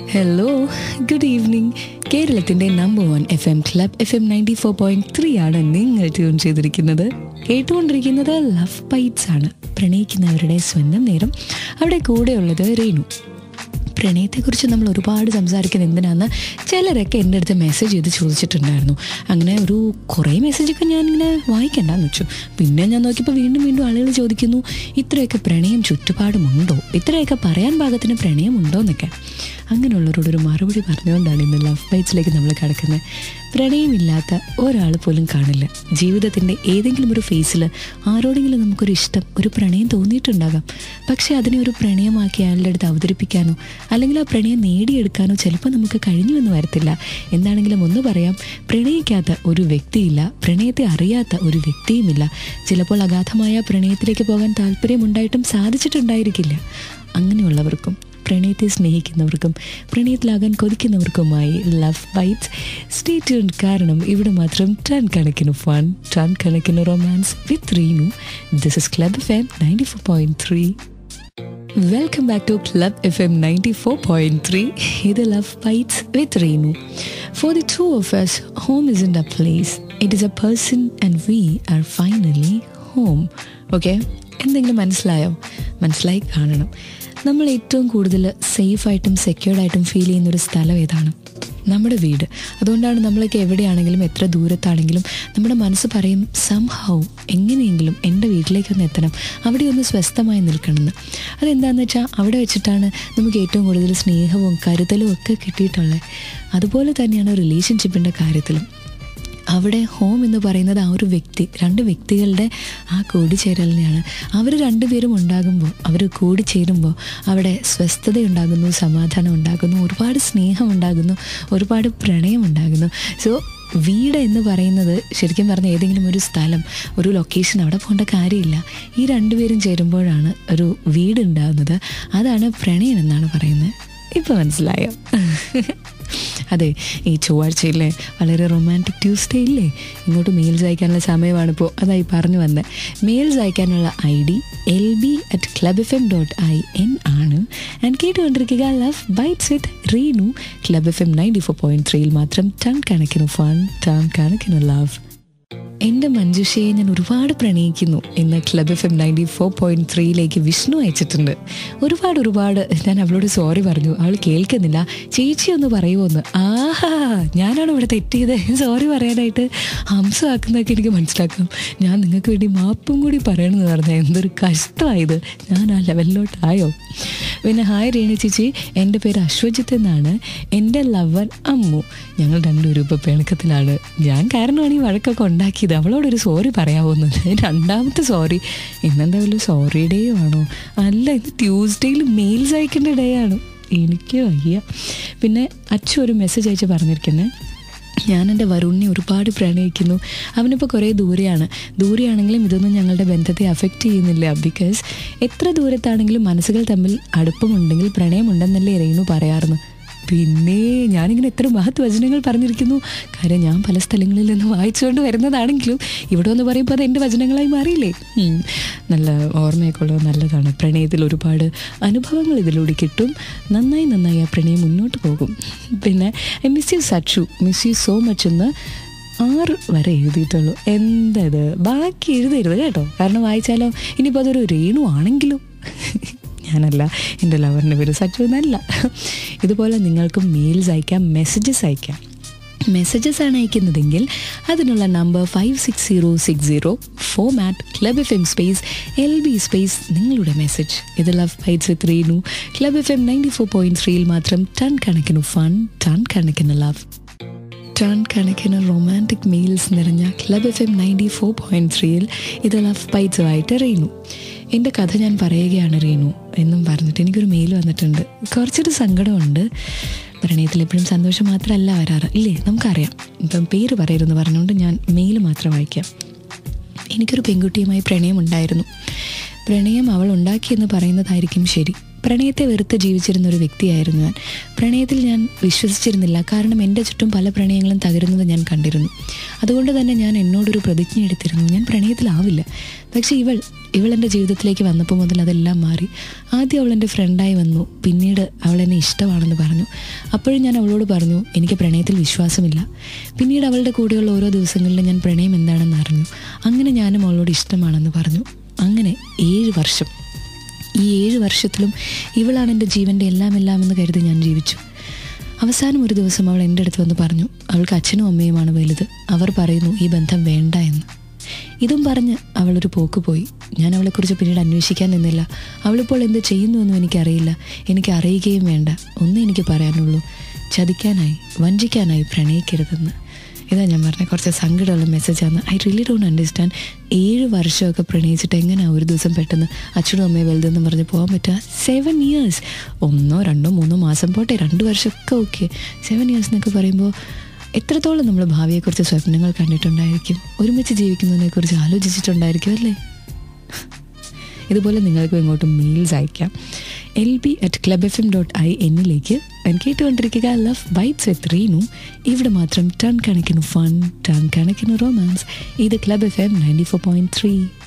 Hello good evening കേരളത്തിന്റെ number one F M club F M ninety four point three ആണ് നിങ്ങൾ tune ചെയ്തിരിക്കുന്നത് കേട്ടുകൊണ്ടിരിക്കുന്നത് ലവ് ബൈറ്റ്സ് ആണ് പ്രണയിക്കുന്നവരുടെ സ്വന്തം നേരം അവിടെ കൂടെയുള്ളത് രേണു പ്രണയത്തെക്കുറിച്ച് നമ്മൾ ഒരുപാട് സംസാരിക്കുന്നത് എന്തിനാന്ന് ചിലരൊക്കെ എൻ്റെ അടുത്ത് മെസ്സേജ് ചെയ്ത് ചോദിച്ചിട്ടുണ്ടായിരുന്നു അങ്ങനെ ഒരു കുറേ മെസ്സേജൊക്കെ ഞാനിങ്ങനെ വായിക്കണ്ടെന്ന് വെച്ചു പിന്നെ ഞാൻ നോക്കിയപ്പോൾ വീണ്ടും വീണ്ടും ആളുകൾ ചോദിക്കുന്നു ഇത്രയൊക്കെ പ്രണയം ചുറ്റുപാടുമുണ്ടോ ഇത്രയൊക്കെ പറയാൻ പാകത്തിന് പ്രണയമുണ്ടോ എന്നൊക്കെ അങ്ങനെയുള്ളവരോടൊരു മറുപടി പറഞ്ഞുകൊണ്ടാണ് ഇന്ന് ലവ് ബൈറ്റ്സിലേക്ക് നമ്മൾ കിടക്കുന്നത് പ്രണയമില്ലാത്ത ഒരാൾ പോലും കാണില്ല ജീവിതത്തിൻ്റെ ഏതെങ്കിലും ഒരു ഫേസിൽ ആരോടെങ്കിലും നമുക്കൊരു ഇഷ്ടം ഒരു പ്രണയം തോന്നിയിട്ടുണ്ടാകാം പക്ഷേ അതിനെ ഒരു പ്രണയമാക്കി അയാളുടെ അടുത്ത് അവതരിപ്പിക്കാനോ അല്ലെങ്കിൽ ആ പ്രണയം നേടിയെടുക്കാനോ ചിലപ്പോൾ നമുക്ക് കഴിഞ്ഞുവെന്ന് വരത്തില്ല എന്താണെങ്കിലും ഒന്ന് പറയാം പ്രണയിക്കാത്ത ഒരു വ്യക്തിയില്ല പ്രണയത്തെ അറിയാത്ത ഒരു വ്യക്തിയുമില്ല ചിലപ്പോൾ അഗാധമായ പ്രണയത്തിലേക്ക് പോകാൻ താല്പര്യമുണ്ടായിട്ടും സാധിച്ചിട്ടുണ്ടായിരിക്കില്ല അങ്ങനെയുള്ളവർക്കും പ്രണയത്തെ സ്നേഹിക്കുന്നവർക്കും പ്രണയത്തിലാകാൻ കൊതിക്കുന്നവർക്കുമായി ലവ് ബൈറ്റ്സ് സ്റ്റേ ട്യൂൺ കാരണം ഇവിടെ മാത്രം ടൺ കണക്കിന് ഫൺ ടൺ കണക്കിന് romance with Reenu this is club F M ninety four point three welcome back to club F M ninety four point three ഇത് love bites with Reenu for the two of us home is in a place it is a person and we are finally home okay എന്തെങ്കിലും മനസ്സിലായോ മനസ്സിലായി കാണണം നമ്മൾ ഏറ്റവും കൂടുതൽ സേഫായിട്ടും സെക്യൂർഡായിട്ടും feel ചെയ്യുന്ന ഒരു സ്ഥലം ഏതാണ് നമ്മുടെ വീട് അതുകൊണ്ടാണ് നമ്മളൊക്കെ എവിടെയാണെങ്കിലും എത്ര ദൂരത്താണെങ്കിലും നമ്മുടെ മനസ്സ് പറയും സം ഹൗ എങ്ങനെയെങ്കിലും എൻ്റെ വീട്ടിലേക്കൊന്ന് എത്തണം അവിടെ ഒന്ന് സ്വസ്ഥമായി നിൽക്കണമെന്ന് അതെന്താണെന്ന് വെച്ചാൽ അവിടെ വെച്ചിട്ടാണ് നമുക്ക് ഏറ്റവും കൂടുതൽ സ്നേഹവും കരുതലും ഒക്കെ കിട്ടിയിട്ടുള്ളത് അതുപോലെ തന്നെയാണ് റിലേഷൻഷിപ്പിൻ്റെ കാര്യത്തിലും അവിടെ ഹോം എന്ന് പറയുന്നത് ആ ഒരു വ്യക്തി രണ്ട് വ്യക്തികളുടെ ആ കൂടിച്ചേരലിനെയാണ് അവർ രണ്ടുപേരും ഉണ്ടാകുമ്പോൾ അവർ കൂടിച്ചേരുമ്പോൾ അവിടെ സ്വസ്ഥതയുണ്ടാകുന്നു സമാധാനം ഉണ്ടാകുന്നു ഒരുപാട് സ്നേഹം ഉണ്ടാകുന്നു ഒരുപാട് പ്രണയം ഉണ്ടാകുന്നു സോ വീട് എന്ന് പറയുന്നത് ശരിക്കും പറഞ്ഞാൽ ഏതെങ്കിലും ഒരു സ്ഥലം ഒരു ലൊക്കേഷൻ അവിടെ പോകേണ്ട കാര്യമില്ല ഈ രണ്ടുപേരും ചേരുമ്പോഴാണ് ഒരു വീട് ഉണ്ടാകുന്നത് അതാണ് പ്രണയം എന്നാണ് പറയുന്നത് ഇപ്പം മനസ്സിലായോ അതെ ഈ ചൊവ്വാഴ്ചയിലെ വളരെ റൊമാൻറ്റിക് ട്യൂസ്ഡേ ഇല്ലേ ഇങ്ങോട്ട് മെയിൽസ് അയക്കാനുള്ള സമയമാണിപ്പോൾ അതായി പറഞ്ഞു വന്നത് മെയിൽസ് അയക്കാനുള്ള I D L B at club F M dot I N ആണ് ആൻഡ് കേട്ടുകൊണ്ടിരിക്കുക love bites with Reenu club F M ninety four point ത്രീയിൽ മാത്രം ടൺ കണക്കിന് ഫൺ ടൺ കണക്കിന് ലവ് എൻ്റെ മഞ്ജുഷയെ ഞാൻ ഒരുപാട് പ്രണയിക്കുന്നു എന്ന് club F M ninety four point ത്രീയിലേക്ക് വിഷ്ണു അയച്ചിട്ടുണ്ട് ഒരുപാട് ഒരുപാട് ഞാൻ അവളോട് സോറി പറഞ്ഞു അവൾ കേൾക്കുന്നില്ല ചേച്ചി ഒന്ന് പറയുമോന്ന് ആഹാ ഞാനാണ് ഇവിടെ തെറ്റിയത് സോറി പറയാനായിട്ട് ഹംസമാക്കുന്നതൊക്കെ എനിക്ക് മനസ്സിലാക്കാം ഞാൻ നിങ്ങൾക്ക് വേണ്ടി മാപ്പും കൂടി പറയണമെന്ന് പറഞ്ഞാൽ എന്തൊരു കഷ്ടമായത് ഞാൻ ആ ലെവലിലോട്ടായോ പിന്നെ ഹായ് രേണു ചേച്ചി എൻ്റെ പേര് അശ്വജിത്ത് എന്നാണ് എൻ്റെ ലവർ അമ്മു ഞങ്ങൾ രണ്ടുപേരും ഇപ്പോൾ പിണക്കത്തിലാണ് ഞാൻ കാരണമാണ് ഈ വഴക്കൊക്കെ ഉണ്ടാക്കിയത് അവളോടൊരു സോറി പറയാവുന്നത് രണ്ടാമത്തെ സോറി ഇന്നെന്താ വല്ല സോറി ഡേ ആണോ അല്ല ഇത് ട്യൂസ്ഡേയിൽ മെയിൽസ് അയക്കേണ്ട ഡേ ആണ് എനിക്ക് വയ്യ പിന്നെ അച്ഛൻ ഒരു മെസ്സേജ് അയച്ച് പറഞ്ഞിരിക്കുന്നത് ഞാൻ എൻ്റെ വരുണിനെ ഒരുപാട് പ്രണയിക്കുന്നു അവനിപ്പോൾ കുറേ ദൂരെയാണ് ദൂരെയാണെങ്കിലും ഇതൊന്നും ഞങ്ങളുടെ ബന്ധത്തെ അഫക്റ്റ് ചെയ്യുന്നില്ല ബിക്കോസ് എത്ര ദൂരത്താണെങ്കിലും മനസ്സുകൾ തമ്മിൽ അടുപ്പമുണ്ടെങ്കിൽ പ്രണയമുണ്ടെന്നല്ലേ രേണു പറയാറുന്നു പിന്നെ ഞാനിങ്ങനെ എത്ര മഹത് വചനങ്ങൾ പറഞ്ഞിരിക്കുന്നു കാര്യം ഞാൻ പല സ്ഥലങ്ങളിൽ നിന്ന് വായിച്ചുകൊണ്ട് വരുന്നതാണെങ്കിലും ഇവിടെ ഒന്ന് പറയുമ്പോൾ അത് എൻ്റെ വചനങ്ങളായി മാറിയില്ലേ ഉം. നല്ല ഓർമ്മയൊക്കെ ഉള്ളത് നല്ലതാണ് പ്രണയത്തിൽ ഒരുപാട് അനുഭവങ്ങൾ ഇതിലൂടെ കിട്ടും നന്നായി നന്നായി ആ പ്രണയം മുന്നോട്ട് പോകും പിന്നെ I miss you Sachu miss you so much എന്ന് ആറ് വരെ എഴുതിയിട്ടുള്ളൂ എന്തത് ബാക്കി എഴുതരുത് കേട്ടോ കാരണം വായിച്ചാലോ ഇനിയിപ്പോൾ അതൊരു രേണു ആണെങ്കിലും ഞാനല്ല എൻ്റെ ലവറിൻ്റെ പേര് സച്ചു എന്നല്ല ഇതുപോലെ നിങ്ങൾക്ക് മെയിൽസ് അയക്കാം മെസ്സേജസ് അയക്കാം മെസ്സേജസ് ആണ് അയക്കുന്നതെങ്കിൽ അതിനുള്ള number five six zero six zero format club F M space L B space നിങ്ങളുടെ മെസ്സേജ് ഇത് love bites with Reenu club F M ninety four point ത്രീയിൽ മാത്രം ടൺ കണക്കിന് ഫൺ ടൺ കണക്കിന് ലവ് ടൺ കണക്കിന് റൊമാൻറ്റിക് മെയിൽസ് നിറഞ്ഞ club F M ninety four point ത്രീയിൽ ഇത് ലവ് ബൈറ്റ്സുമായിട്ട് റീനു എൻ്റെ കഥ ഞാൻ പറയുകയാണ് റീനു എന്നും പറഞ്ഞിട്ട് എനിക്കൊരു മെയിൽ വന്നിട്ടുണ്ട് കുറച്ചൊരു സങ്കടമുണ്ട് പ്രണയത്തിൽ എപ്പോഴും സന്തോഷം മാത്രമല്ല വരാറ് ഇല്ലേ നമുക്കറിയാം ഇപ്പം പേര് പറയരുതെന്ന് പറഞ്ഞുകൊണ്ട് ഞാൻ മെയിൽ മാത്രം വായിക്കാം എനിക്കൊരു പെൺകുട്ടിയുമായി പ്രണയമുണ്ടായിരുന്നു പ്രണയം അവൾ ഉണ്ടാക്കിയെന്ന് പറയുന്നതായിരിക്കും ശരി പ്രണയത്തെ വെറുത്ത് ജീവിച്ചിരുന്ന ഒരു വ്യക്തിയായിരുന്നു ഞാൻ പ്രണയത്തിൽ ഞാൻ വിശ്വസിച്ചിരുന്നില്ല കാരണം എൻ്റെ ചുറ്റും പല പ്രണയങ്ങളും തകരുന്നത് ഞാൻ കണ്ടിരുന്നു അതുകൊണ്ട് തന്നെ ഞാൻ എന്നോടൊരു പ്രതിജ്ഞ എടുത്തിരുന്നു ഞാൻ പ്രണയത്തിലാവില്ല പക്ഷേ ഇവൾ ഇവൾ എൻ്റെ ജീവിതത്തിലേക്ക് വന്നപ്പോൾ മുതൽ അതെല്ലാം മാറി ആദ്യം അവൾ എൻ്റെ ഫ്രണ്ടായി വന്നു പിന്നീട് അവൾ എന്നെ ഇഷ്ടമാണെന്ന് പറഞ്ഞു അപ്പോഴും ഞാൻ അവളോട് പറഞ്ഞു എനിക്ക് പ്രണയത്തിൽ വിശ്വാസമില്ല പിന്നീട് അവളുടെ കൂടെയുള്ള ഓരോ ദിവസങ്ങളിലും ഞാൻ പ്രണയം എന്താണെന്ന് അറിഞ്ഞു അങ്ങനെ ഞാനും അവളോട് ഇഷ്ടമാണെന്ന് പറഞ്ഞു അങ്ങനെ ഏഴ് വർഷം ഈ ഏഴ് വർഷത്തിലും ഇവളാണ് എൻ്റെ ജീവൻ്റെ എല്ലാം എല്ലാം എന്ന് കരുതി ഞാൻ ജീവിച്ചു അവസാനം ഒരു ദിവസം അവൾ എൻ്റെ അടുത്ത് വന്ന് പറഞ്ഞു അവൾക്ക് അച്ഛനും അമ്മയുമാണ് വലുത് അവർ പറയുന്നു ഈ ബന്ധം വേണ്ട എന്ന് ഇതും പറഞ്ഞ് അവളൊരു പോക്ക് പോയി ഞാൻ അവളെക്കുറിച്ച് പിന്നീട് അന്വേഷിക്കാൻ നിന്നില്ല അവളിപ്പോൾ എന്ത് ചെയ്യുന്നുവെന്നും എനിക്കറിയില്ല എനിക്ക് അറിയുകയും വേണ്ട ഒന്നേ എനിക്ക് പറയാനുള്ളൂ ചതിക്കാനായി വഞ്ചിക്കാനായി പ്രണയിക്കരുതെന്ന് ഇതാ ഞാൻ പറഞ്ഞ കുറച്ച് സങ്കടമുള്ള മെസ്സേജാണ് ഐ റിയലി ഡോണ്ട് അണ്ടർസ്റ്റാൻഡ് ഏഴ് വർഷമൊക്കെ പ്രണയിച്ചിട്ട് എങ്ങനെയാണ് ഒരു ദിവസം പെട്ടെന്ന് അച്ഛനും അമ്മയും വലുതെന്ന് പറഞ്ഞ് പോകാൻ പറ്റുക സെവൻ ഇയേഴ്സ് ഒന്നോ രണ്ടോ മൂന്നോ മാസം പോട്ടെ രണ്ട് വർഷമൊക്കെ ഓക്കെ സെവൻ ഇയേഴ്സ് എന്നൊക്കെ പറയുമ്പോൾ എത്രത്തോളം നമ്മൾ ഭാവിയെക്കുറിച്ച് സ്വപ്നങ്ങൾ കണ്ടിട്ടുണ്ടായിരിക്കും ഒരുമിച്ച് ജീവിക്കുന്നതിനെക്കുറിച്ച് ആലോചിച്ചിട്ടുണ്ടായിരിക്കും അല്ലേ ഇതുപോലെ നിങ്ങൾക്ക് ഇങ്ങോട്ട് മെയിൽസ് അയക്കാം L B at club F M dot I എന്നിലേക്ക് കേട്ടുകൊണ്ടിരിക്കുക ലവ് ബൈറ്റ്സ് വിത്ത് റീനു ഇവിടെ മാത്രം ടൺ കണക്കിന് ഫൺ ടൺ കണക്കിന് റൊമാൻസ് ഇത് club F M ninety four point three